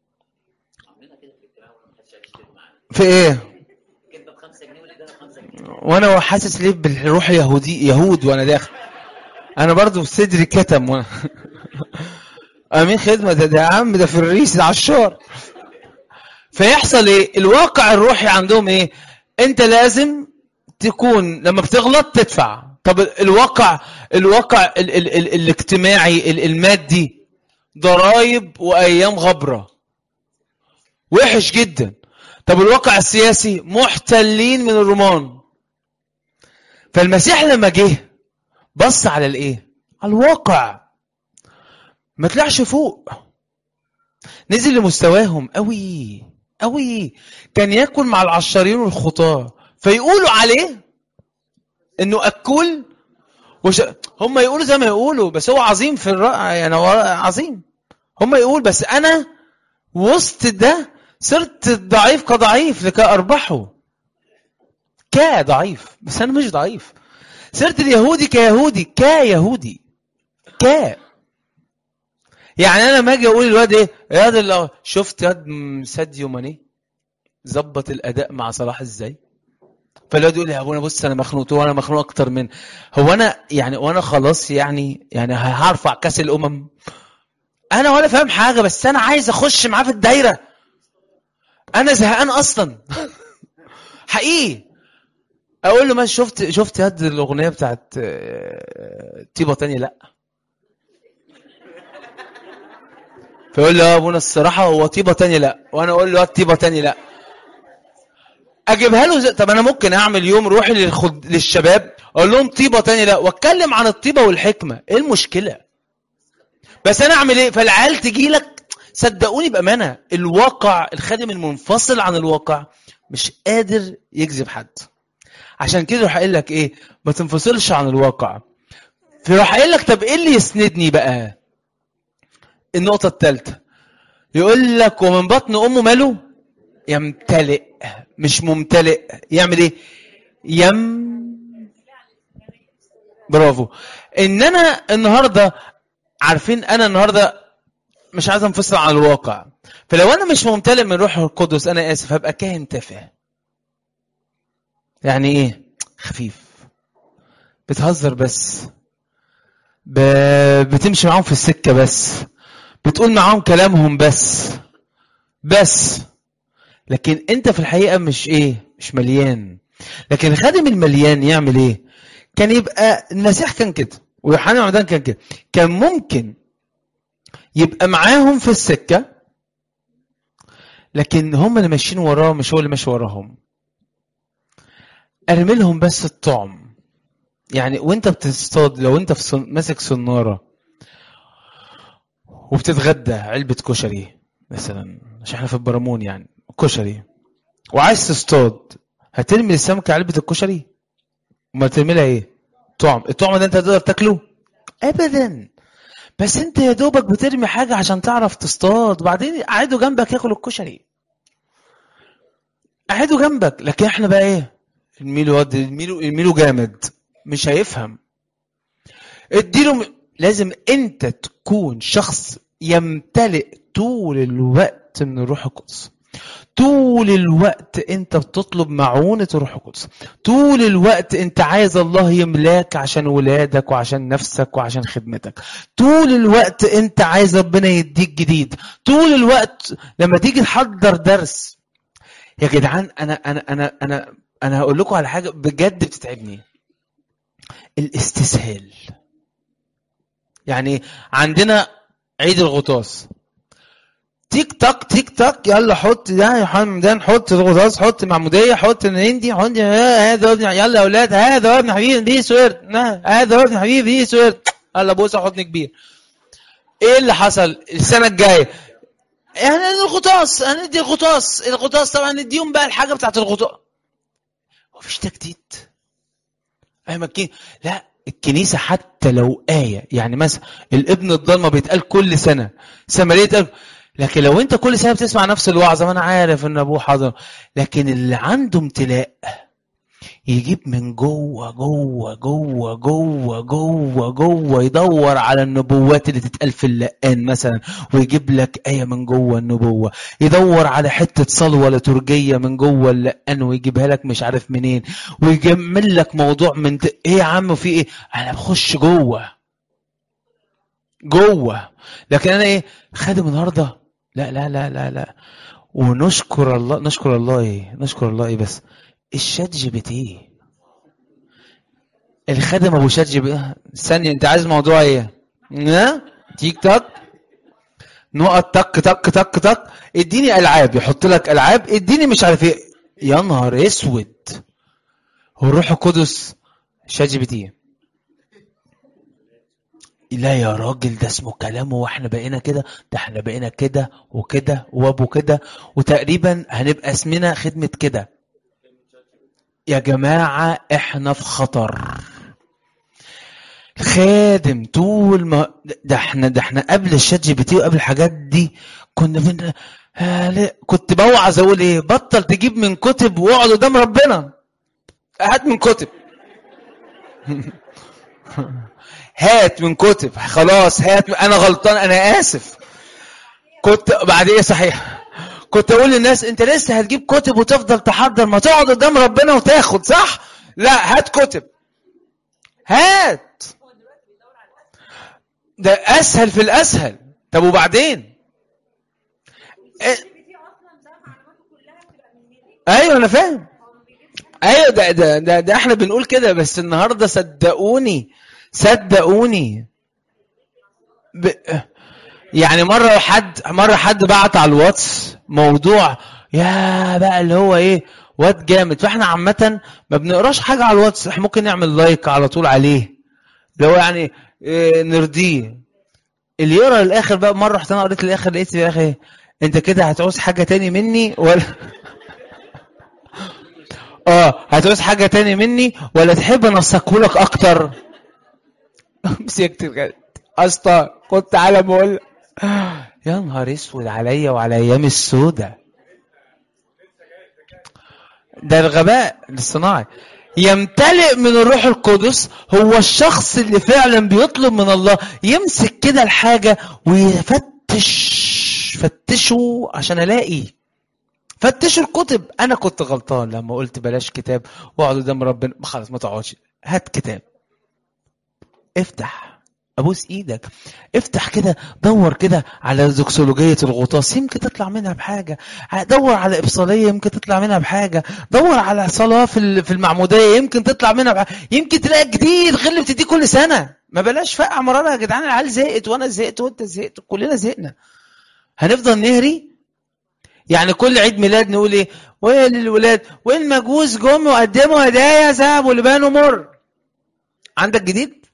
في ايه وانا حاسس ليه بالروح يهودي يهود وانا داخل انا برضو صدري كتم وانا امين خدمه ده ده يا عم ده في الريس ده عشار فيحصل ايه الواقع الروحي عندهم ايه انت لازم تكون لما بتغلط تدفع طب الواقع الواقع ال ال ال الاجتماعي ال المادي ضرائب وايام غبره وحش جدا طب الواقع السياسي محتلين من الرومان فالمسيح لما جه بص على الايه على الواقع ما طلعش فوق نزل لمستواهم قوي قوي كان ياكل مع العشارين والخطاه فيقولوا عليه انه اكل وش... هم يقولوا زي ما يقولوا بس هو عظيم في الرأي يعني هو عظيم هم يقول بس انا وسط ده صرت ضعيف كضعيف لكي اربحه كضعيف بس انا مش ضعيف صرت اليهودي كيهودي كيهودي ك يعني انا ما اجي اقول الواد ايه يا واد اللي شفت ياد م- ساديو ماني ظبط الاداء مع صلاح ازاي فالواد يقول لي يا ابونا بص انا مخنوق وانا مخنوق اكتر من هو انا يعني وانا خلاص يعني يعني هرفع كاس الامم انا ولا فاهم حاجه بس انا عايز اخش معاه في الدايره انا زهقان اصلا حقيقي اقول له ما شفت شفت ياد الاغنيه بتاعت آه، طيبه تاني لا فيقول لي اه يا ابونا الصراحه هو طيبه تاني لا وانا اقول له اه طيبه تاني لا اجيبها له زي... طب انا ممكن اعمل يوم روحي للخد... للشباب اقول لهم طيبه تاني لا واتكلم عن الطيبه والحكمه ايه المشكله بس انا اعمل ايه فالعيال تجي لك صدقوني بامانه الواقع الخادم المنفصل عن الواقع مش قادر يجذب حد عشان كده يروح قايل لك ايه ما تنفصلش عن الواقع فيروح قايل لك طب ايه اللي يسندني بقى النقطه الثالثه يقول لك ومن بطن امه ماله يمتلئ مش ممتلئ يعمل ايه يم برافو ان انا النهارده عارفين انا النهارده مش عايز انفصل عن الواقع فلو انا مش ممتلئ من روح القدس انا اسف هبقى كاهن تافه يعني ايه خفيف بتهزر بس ب... بتمشي معاهم في السكه بس بتقول معاهم كلامهم بس بس لكن انت في الحقيقه مش ايه مش مليان لكن الخادم المليان يعمل ايه كان يبقى المسيح كان كده ويوحنا المعمدان كان كده كان ممكن يبقى معاهم في السكه لكن هم اللي ماشيين وراه مش هو اللي ماشي وراهم ارمي لهم بس الطعم يعني وانت بتصطاد لو انت في صن... ماسك صناره وبتتغدى علبه كشري مثلا عشان احنا في البرامون يعني كشري وعايز تصطاد هترمي للسمكه علبه الكشري وما ترمي لها ايه طعم الطعم ده انت تقدر تاكله ابدا بس انت يا دوبك بترمي حاجه عشان تعرف تصطاد وبعدين قعدوا جنبك ياكلوا الكشري قعدوا جنبك لكن احنا بقى ايه الميلو ود الميلو الميلو جامد مش هيفهم اديله م... لازم انت تكون شخص يمتلئ طول الوقت من الروح القدس طول الوقت انت بتطلب معونة الروح القدس طول الوقت انت عايز الله يملاك عشان ولادك وعشان نفسك وعشان خدمتك طول الوقت انت عايز ربنا يديك جديد طول الوقت لما تيجي تحضر درس يا جدعان انا انا انا انا انا هقول لكم على حاجه بجد بتتعبني الاستسهال يعني عندنا عيد الغطاس تيك تاك تيك تاك يلا حط ده يا حمدان حط الغطاس حط معموديه حط الهندي حط هذا ابن يلا يا اولاد هذا ابن حبيبي دي سويرت هذا ابن حبيبي دي سويرت يلا بوسه حضن كبير ايه اللي حصل السنه الجايه يعني الغطاس هندي الغطاس الغطاس طبعا نديهم بقى الحاجه بتاعت الغطاس مفيش تجديد فاهم الكنيسة؟ لا الكنيسة حتى لو آية يعني مثلا الابن الضلمة بيتقال كل سنة سمرية قلب لكن لو انت كل سنة بتسمع نفس الوعظة ما انا عارف ان ابوه حاضر لكن اللي عنده امتلاء يجيب من جوه جوه جوه جوه جوه جوه يدور على النبوات اللي تتقال في اللقان مثلا ويجيب لك آية من جوه النبوة يدور على حتة صلوة لترجية من جوه اللقان ويجيبها لك مش عارف منين ويجمل لك موضوع من ت... ايه يا عم في ايه انا بخش جوه جوه لكن انا ايه خادم النهارده لا لا لا لا لا ونشكر الله نشكر الله ايه نشكر الله ايه بس الشات جي بي تي الخادم ابو شات جي بي ثانيه انت عايز موضوع ايه ها تيك توك نقط تك تك تك تك اديني العاب يحط لك العاب اديني مش عارف ايه يا نهار اسود هو الروح القدس شات جي بي تي لا يا راجل ده اسمه كلامه واحنا بقينا كده ده احنا بقينا كده وكده وابو كده وتقريبا هنبقى اسمنا خدمة كده يا جماعة احنا في خطر خادم طول ما ده احنا ده احنا قبل الشات جي بي تي وقبل الحاجات دي كنا من آه لا كنت بوعظ اقول ايه بطل تجيب من كتب واقعد قدام ربنا هات من كتب هات من كتب خلاص هات انا غلطان انا اسف كنت بعد ايه صحيح كنت اقول للناس انت لسه هتجيب كتب وتفضل تحضر ما تقعد قدام ربنا وتاخد صح لا هات كتب هات ده اسهل في الاسهل طب وبعدين إيه؟ في اصلا ده معلوماته كلها بتبقى من مين ايوه انا فاهم هو ما بيجيبش ايوه ده ده ده, ده احنا بنقول كده بس النهارده صدقوني صدقوني ب... يعني مره حد مره حد بعت على الواتس موضوع يا بقى اللي هو ايه واد جامد فاحنا عامه ما بنقراش حاجه على الواتس احنا ممكن نعمل لايك على طول عليه اللي هو يعني إيه نرضيه اللي يقرا للاخر بقى مره رحت انا قريت للاخر لقيت في الاخر إيه؟ انت كده هتعوز حاجه تاني مني ولا اه هتعوز حاجه تاني مني ولا تحب انسقهولك اكتر مسكت الجد اسطى كنت على بقول يا نهار اسود عليا وعلى ايام السودة ده الغباء الصناعي يمتلئ من الروح القدس هو الشخص اللي فعلا بيطلب من الله يمسك كده الحاجة ويفتش فتشوا عشان الاقي فتشوا الكتب انا كنت غلطان لما قلت بلاش كتاب واقعد قدام ربنا خلاص ما تقعدش هات كتاب افتح ابوس ايدك افتح كده دور كده على زوكسولوجية الغطاس يمكن تطلع منها بحاجة دور على ابصالية يمكن تطلع منها بحاجة دور على صلاة في ال- في المعمودية يمكن تطلع منها بحاجة. يمكن تلاقي جديد غير اللي بتديه كل سنة ما بلاش فقع مرارة يا جدعان العيال زهقت وانا زهقت وانت زهقت كلنا زهقنا هنفضل نهري يعني كل عيد ميلاد نقول ايه ويل للولاد والمجوس جم وقدموا هدايا ذهب ولبان ومر عندك جديد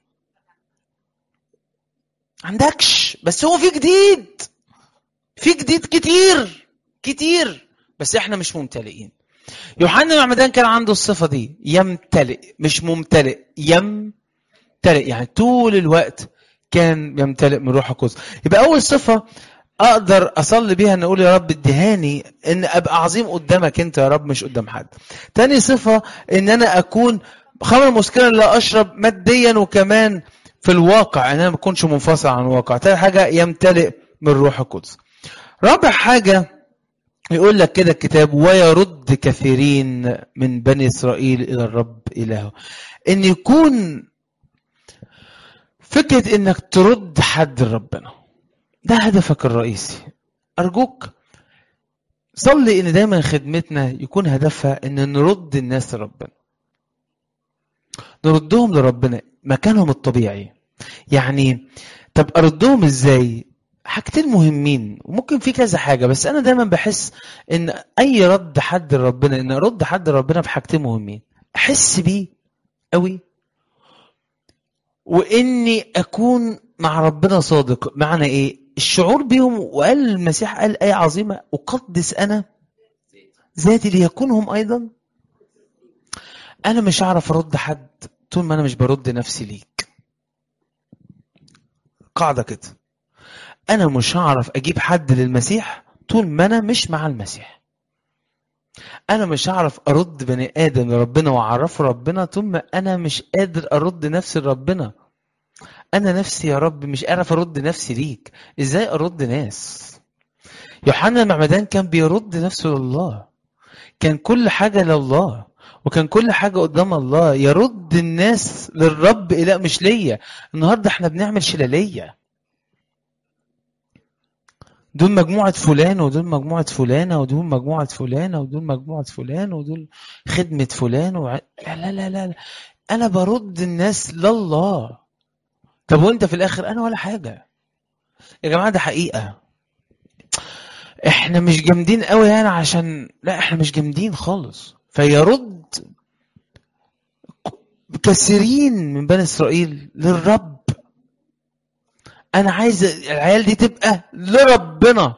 عندكش بس هو في جديد في جديد كتير كتير بس احنا مش ممتلئين يوحنا المعمدان كان عنده الصفة دي يمتلئ مش ممتلئ يمتلئ يعني طول الوقت كان يمتلئ من روح القدس يبقى أول صفة أقدر أصلي بيها أن أقول يا رب ادهاني أن أبقى عظيم قدامك أنت يا رب مش قدام حد تاني صفة أن أنا أكون خمر مسكرا لا أشرب ماديا وكمان في الواقع أن أنا ما أكونش منفصل عن الواقع تاني حاجة يمتلئ من روح القدس رابع حاجة يقول لك كده الكتاب ويرد كثيرين من بني إسرائيل إلى الرب إلهه إن يكون فكرة إنك ترد حد لربنا ده هدفك الرئيسي أرجوك صلي إن دايما خدمتنا يكون هدفها إن نرد الناس لربنا نردهم لربنا مكانهم الطبيعي يعني طب أردهم إزاي حاجتين مهمين وممكن في كذا حاجة بس أنا دايما بحس إن أي رد حد لربنا إن أرد حد لربنا بحاجتين مهمين أحس بيه قوي وإني أكون مع ربنا صادق معنى إيه الشعور بيهم وقال المسيح قال آية عظيمة أقدس أنا ذاتي ليكونهم أيضا أنا مش هعرف أرد حد طول ما أنا مش برد نفسي ليك قاعدة كده أنا مش هعرف أجيب حد للمسيح طول ما أنا مش مع المسيح أنا مش هعرف أرد بني آدم لربنا وأعرفه ربنا طول ما أنا مش قادر أرد نفسي لربنا أنا نفسي يا رب مش عارف أرد نفسي ليك إزاي أرد ناس يوحنا المعمدان كان بيرد نفسه لله كان كل حاجة لله وكان كل حاجة قدام الله يرد الناس للرب إله مش ليا النهاردة احنا بنعمل شلالية دول مجموعة فلان ودول مجموعة فلانة ودول مجموعة فلانة ودول مجموعة فلان ودول خدمة فلان وع... لا لا لا لا أنا برد الناس لله طب وأنت في الآخر أنا ولا حاجة يا جماعة ده حقيقة احنا مش جامدين قوي يعني عشان لا احنا مش جامدين خالص فيرد كثيرين من بني اسرائيل للرب انا عايز العيال دي تبقى لربنا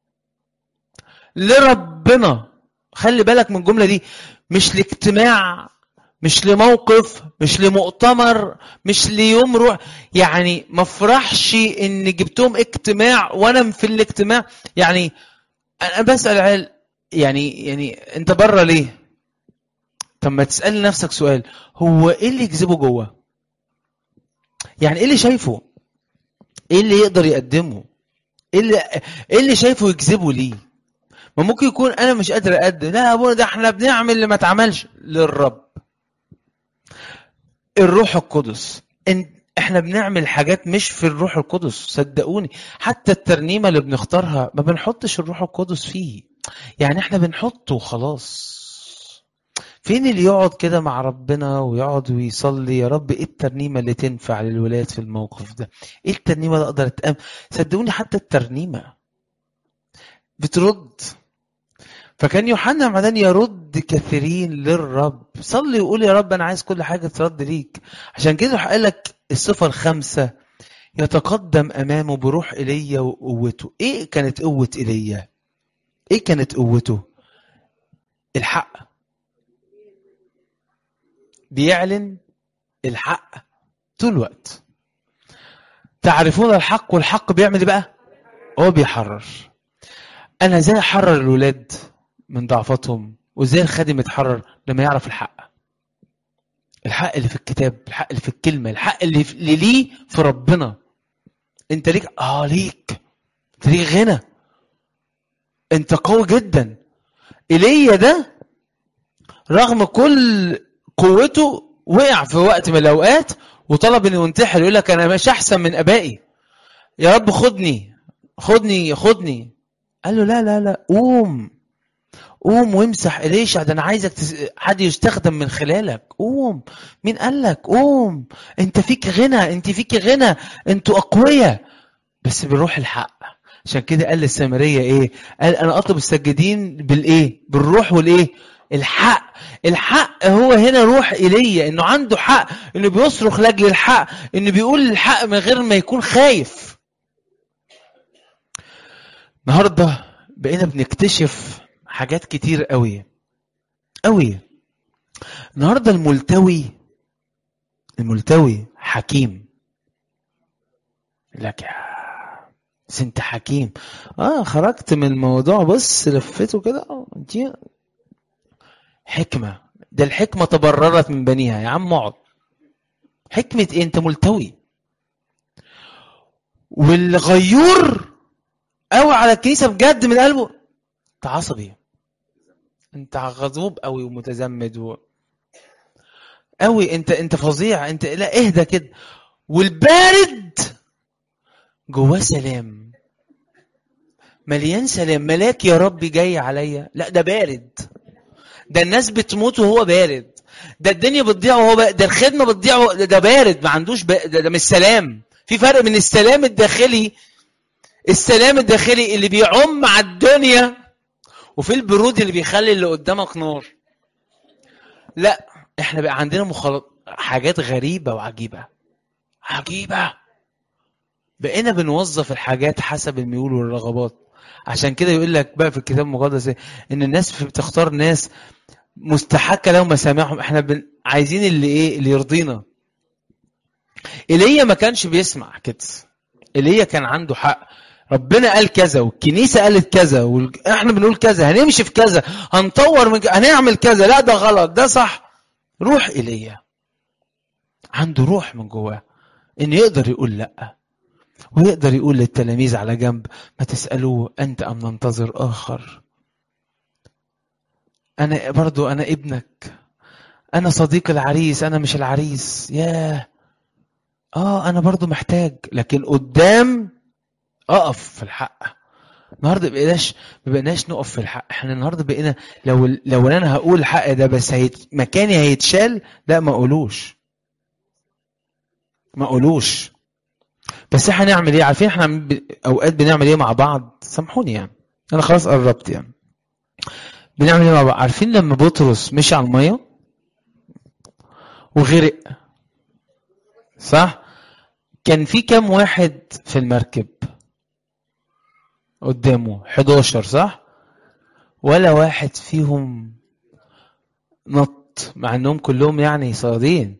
لربنا خلي بالك من الجمله دي مش لاجتماع مش لموقف مش لمؤتمر مش ليوم روح يعني ما افرحش ان جبتهم اجتماع وانا في الاجتماع يعني انا بسال عيال يعني يعني انت بره ليه طب ما تسال نفسك سؤال هو ايه اللي يجذبه جوه يعني ايه اللي شايفه ايه اللي يقدر يقدمه ايه اللي ايه اللي شايفه يجذبه ليه ما ممكن يكون انا مش قادر اقدم لا يا ابونا ده احنا بنعمل اللي ما اتعملش للرب الروح القدس إن احنا بنعمل حاجات مش في الروح القدس صدقوني حتى الترنيمه اللي بنختارها ما بنحطش الروح القدس فيه يعني احنا بنحطه وخلاص فين اللي يقعد كده مع ربنا ويقعد ويصلي يا رب ايه الترنيمه اللي تنفع للولاد في الموقف ده ايه الترنيمه اللي اقدر اتأمل صدقوني حتى الترنيمه بترد فكان يوحنا معدان يرد كثيرين للرب صلي وقول يا رب انا عايز كل حاجه ترد ليك عشان كده قال لك الصفه الخامسه يتقدم امامه بروح ايليا وقوته ايه كانت قوه ايليا ايه كانت قوته الحق بيعلن الحق طول الوقت تعرفون الحق والحق بيعمل ايه بقى هو بيحرر انا ازاي احرر الولاد من ضعفاتهم وازاي الخادم يتحرر لما يعرف الحق الحق اللي في الكتاب الحق اللي في الكلمه الحق اللي, في... اللي ليه في ربنا انت ليك اه ليك انت ليك غنى انت قوي جدا ايليا ده رغم كل قوته وقع في وقت من الاوقات وطلب انه ينتحر يقول لك انا مش احسن من ابائي يا رب خدني خدني خدني قال له لا لا لا قوم قوم وامسح إليشع ده انا عايزك تس... حد يستخدم من خلالك قوم مين قال لك قوم انت فيك غنى انت فيك غنى انتوا اقوياء بس بالروح الحق عشان كده قال للسامريه ايه قال انا اطلب السجدين بالايه بالروح والايه الحق الحق هو هنا روح ايليا انه عنده حق انه بيصرخ لاجل الحق انه بيقول الحق من غير ما يكون خايف النهارده بقينا بنكتشف حاجات كتير قوي قوي النهارده الملتوي الملتوي حكيم لك يا بس انت حكيم اه خرجت من الموضوع بص لفته كده اه دي حكمه ده الحكمه تبررت من بنيها يا عم اقعد حكمه ايه انت ملتوي والغيور قوي على الكنيسه بجد من قلبه انت عصبي انت غضوب قوي ومتزمد و... قوي انت انت فظيع انت لا اهدى كده والبارد جواه سلام مليان سلام ملاك يا رب جاي عليا لا ده بارد ده الناس بتموت وهو بارد ده الدنيا بتضيع وهو بارد. ده الخدمه بتضيع وهو... ده بارد ما عندوش ب... ده, ده مش سلام في فرق من السلام الداخلي السلام الداخلي اللي بيعم على الدنيا وفي البرود اللي بيخلي اللي قدامك نار لا احنا بقى عندنا مخالط حاجات غريبه وعجيبه عجيبه بقينا بنوظف الحاجات حسب الميول والرغبات عشان كده يقول لك بقى في الكتاب المقدس ان الناس بتختار ناس مستحكه لهم مسامعهم احنا بن... عايزين اللي ايه اللي يرضينا ايليا ما كانش بيسمع كده ايليا كان عنده حق ربنا قال كذا والكنيسه قالت كذا واحنا بنقول كذا هنمشي في كذا هنطور من كذا هنعمل كذا لا ده غلط ده صح روح ايليا عنده روح من جواه انه يقدر يقول لا ويقدر يقول للتلاميذ على جنب ما تسألوه أنت أم ننتظر آخر أنا برضو أنا ابنك أنا صديق العريس أنا مش العريس ياه آه أنا برضو محتاج لكن قدام أقف في الحق النهارده بقيناش ما بقيناش نقف في الحق احنا النهارده بقينا لو لو انا هقول الحق ده بس هيت مكاني هيتشال لا ما اقولوش ما اقولوش بس احنا هنعمل ايه عارفين احنا ب... اوقات بنعمل ايه مع بعض سامحوني يعني انا خلاص قربت يعني بنعمل ايه مع بعض عارفين لما بطرس مشي على الميه وغرق صح كان في كام واحد في المركب قدامه 11 صح ولا واحد فيهم نط مع انهم كلهم يعني صيادين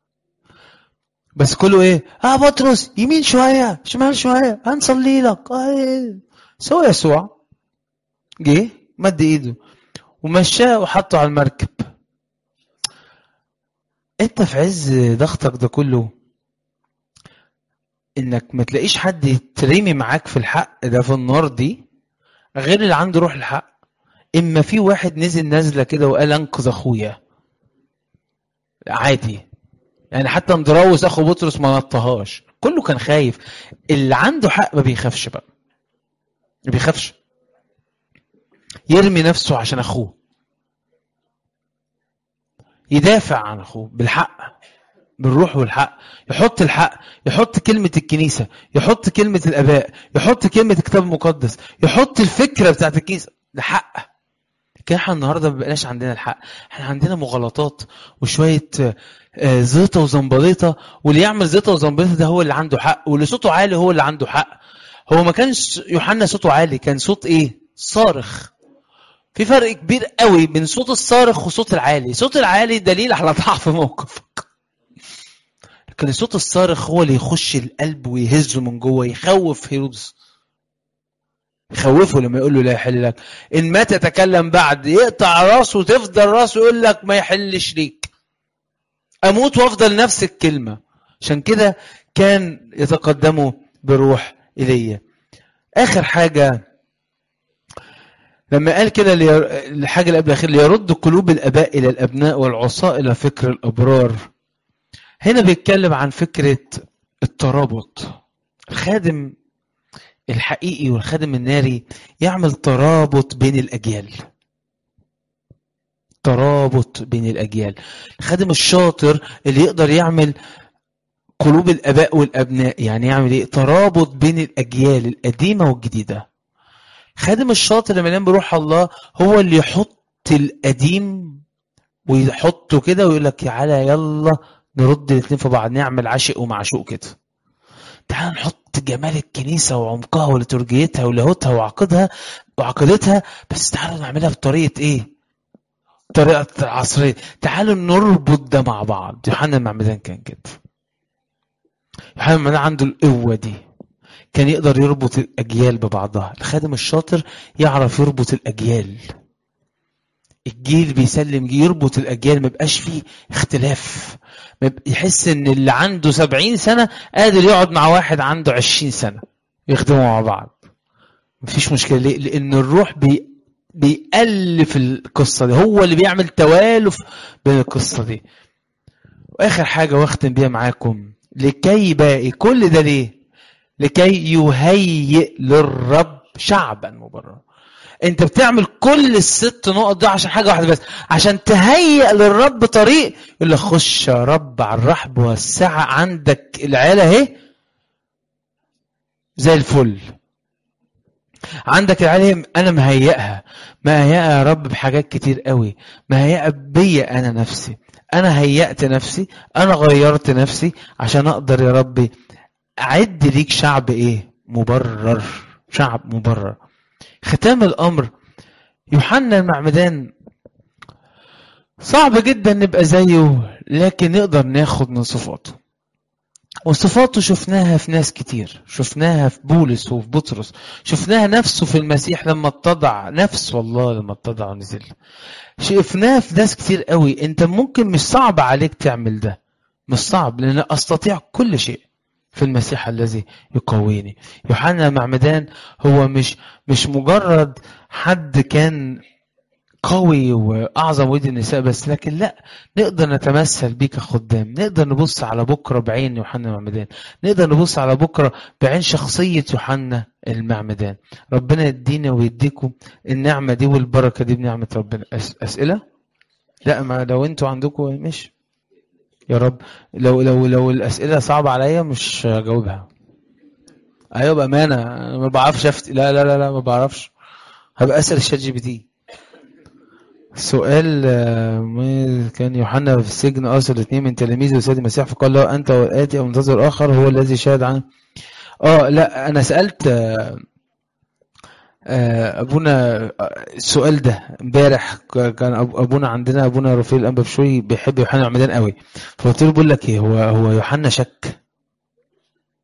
بس كله ايه اه بطرس يمين شويه شمال شويه هنصلي لك آه سوى يسوع جه مد ايده ومشاه وحطه على المركب انت في عز ضغطك ده كله انك ما تلاقيش حد يترمي معاك في الحق ده في النار دي غير اللي عنده روح الحق اما في واحد نزل نازله كده وقال انقذ اخويا عادي يعني حتى مدروس اخو بطرس ما نطهاش كله كان خايف اللي عنده حق ما بيخافش بقى ما بيخافش يرمي نفسه عشان اخوه يدافع عن اخوه بالحق بالروح والحق يحط الحق يحط كلمة الكنيسة يحط كلمة الآباء يحط كلمة الكتاب المقدس يحط الفكرة بتاعت الكنيسة ده حق لكن احنا النهارده ما بقناش عندنا الحق احنا عندنا مغالطات وشويه آه، زيطه وزنبليطه واللي يعمل زيطه وزنبليطه ده هو اللي عنده حق واللي صوته عالي هو اللي عنده حق هو ما كانش يوحنا صوته عالي كان صوت ايه صارخ في فرق كبير قوي بين صوت الصارخ وصوت العالي صوت العالي دليل على ضعف موقفك لكن الصوت الصارخ هو اللي يخش القلب ويهزه من جوه يخوف هيرودس يخوفه لما يقول له لا يحل لك ان مات تتكلم بعد يقطع راسه وتفضل راسه يقول لك ما يحلش ليك اموت وافضل نفس الكلمه عشان كده كان يتقدموا بروح ايليا اخر حاجه لما قال كده لي- الحاجه اللي قبل الاخير ليرد قلوب الاباء الى الابناء والعصاة الى فكر الابرار هنا بيتكلم عن فكره الترابط الخادم الحقيقي والخادم الناري يعمل ترابط بين الأجيال ترابط بين الأجيال الخادم الشاطر اللي يقدر يعمل قلوب الآباء والأبناء يعني يعمل إيه ترابط بين الأجيال القديمة والجديدة الخادم الشاطر لما ينام بروح الله هو اللي يحط القديم ويحطه كده ويقول لك تعالى يلا نرد الاثنين في بعض نعمل عاشق ومعشوق كده تعال نحط جمال الكنيسة وعمقها ولترجيتها ولاهوتها وعقدها وعقيدتها بس تعالوا نعملها بطريقة ايه؟ طريقة عصرية تعالوا نربط ده مع بعض يوحنا المعمدان كان كده يوحنا المعمدان عنده القوة دي كان يقدر يربط الأجيال ببعضها الخادم الشاطر يعرف يربط الأجيال الجيل بيسلم جيل يربط الأجيال ما يبقاش فيه اختلاف ما يبقى- يحس ان اللي عنده سبعين سنة قادر يقعد مع واحد عنده عشرين سنة يخدموا مع بعض مفيش مشكلة ليه؟ لأن الروح بي بيألف القصة دي هو اللي بيعمل توالف بين القصة دي وآخر حاجة واختم بيها معاكم لكي باقي كل ده ليه؟ لكي يهيئ للرب شعبا مبررا انت بتعمل كل الست نقط دي عشان حاجه واحده بس عشان تهيئ للرب طريق يقول لك خش يا رب على الرحب والسعه عندك العيله اهي زي الفل عندك العيله اهي انا مهيئها مهيئها يا رب بحاجات كتير قوي مهيئه بيا انا نفسي انا هيأت نفسي انا غيرت نفسي عشان اقدر يا ربي اعد ليك شعب ايه مبرر شعب مبرر ختام الامر يوحنا المعمدان صعب جدا نبقى زيه لكن نقدر ناخد من صفاته وصفاته شفناها في ناس كتير شفناها في بولس وفي بطرس شفناها نفسه في المسيح لما اتضع نفس والله لما اتضع ونزل شفناها في ناس كتير قوي انت ممكن مش صعب عليك تعمل ده مش صعب لان استطيع كل شيء في المسيح الذي يقويني يوحنا معمدان هو مش مش مجرد حد كان قوي واعظم ودي النساء بس لكن لا نقدر نتمثل بيه كخدام نقدر نبص على بكره بعين يوحنا المعمدان نقدر نبص على بكره بعين شخصيه يوحنا المعمدان ربنا يدينا ويديكم النعمه دي والبركه دي بنعمه ربنا أس اسئله لا ما لو انتوا عندكم مش يا رب لو لو لو الاسئله صعبه عليا مش هجاوبها ايوه بامانه انا ما بعرفش أفت... لا لا لا لا ما بعرفش هبقى اسال الشات جي بي تي سؤال آه، ما كان يوحنا في السجن ارسل اثنين من تلاميذه لسيد المسيح فقال له انت والاتي او منتظر اخر هو الذي شهد عنه اه لا انا سالت آه، آه، ابونا آه، السؤال ده امبارح ك- كان أب- ابونا عندنا ابونا رفيق الانبا بشوي بيحب يوحنا العمدان قوي فقلت له بقول لك ايه هو هو يوحنا شك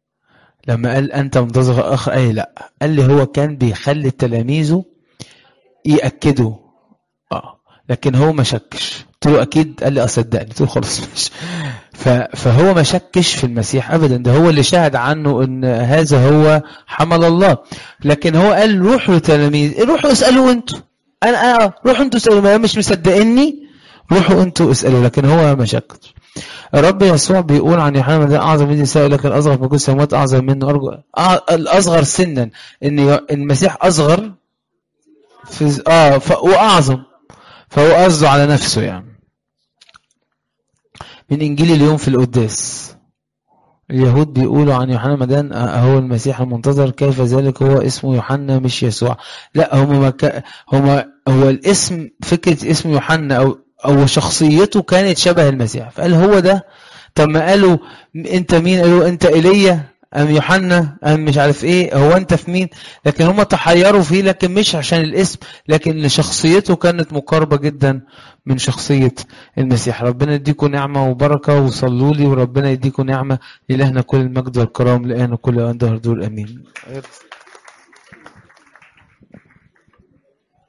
لما قال انت منتظر اخر قال لي لا قال لي هو كان بيخلي تلاميذه ياكدوا اه لكن هو ما شكش قلت له اكيد قال لي اصدقني قلت له خلاص ماشي ف- فهو ما شكش في المسيح ابدا ده هو اللي شهد عنه ان هذا هو حمل الله لكن هو قال روحوا لتلاميذ روحوا اسالوا انتوا انا انا روحوا انتوا اسالوا ما مش مصدقني روحوا انتوا اسالوا لكن هو ما شكش الرب يسوع بيقول عن يوحنا ده اعظم من النساء لكن الاصغر في كل السماوات اعظم منه ارجو آه الاصغر سنا ان ي- المسيح اصغر في اه ف... واعظم فهو قصده على نفسه يعني من انجيل اليوم في القداس اليهود بيقولوا عن يوحنا مدان هو المسيح المنتظر كيف ذلك هو اسمه يوحنا مش يسوع لا هم مك... هم هو الاسم فكره اسم يوحنا او او شخصيته كانت شبه المسيح فقال هو ده طب ما قالوا انت مين قالوا انت ايليا ام يوحنا ام مش عارف ايه هو انت في مين لكن هم تحيروا فيه لكن مش عشان الاسم لكن شخصيته كانت مقاربه جدا من شخصيه المسيح ربنا يديكم نعمه وبركه وصلوا لي وربنا يديكم نعمه لإلهنا كل المجد والكرام لآن كل أن دهر دول امين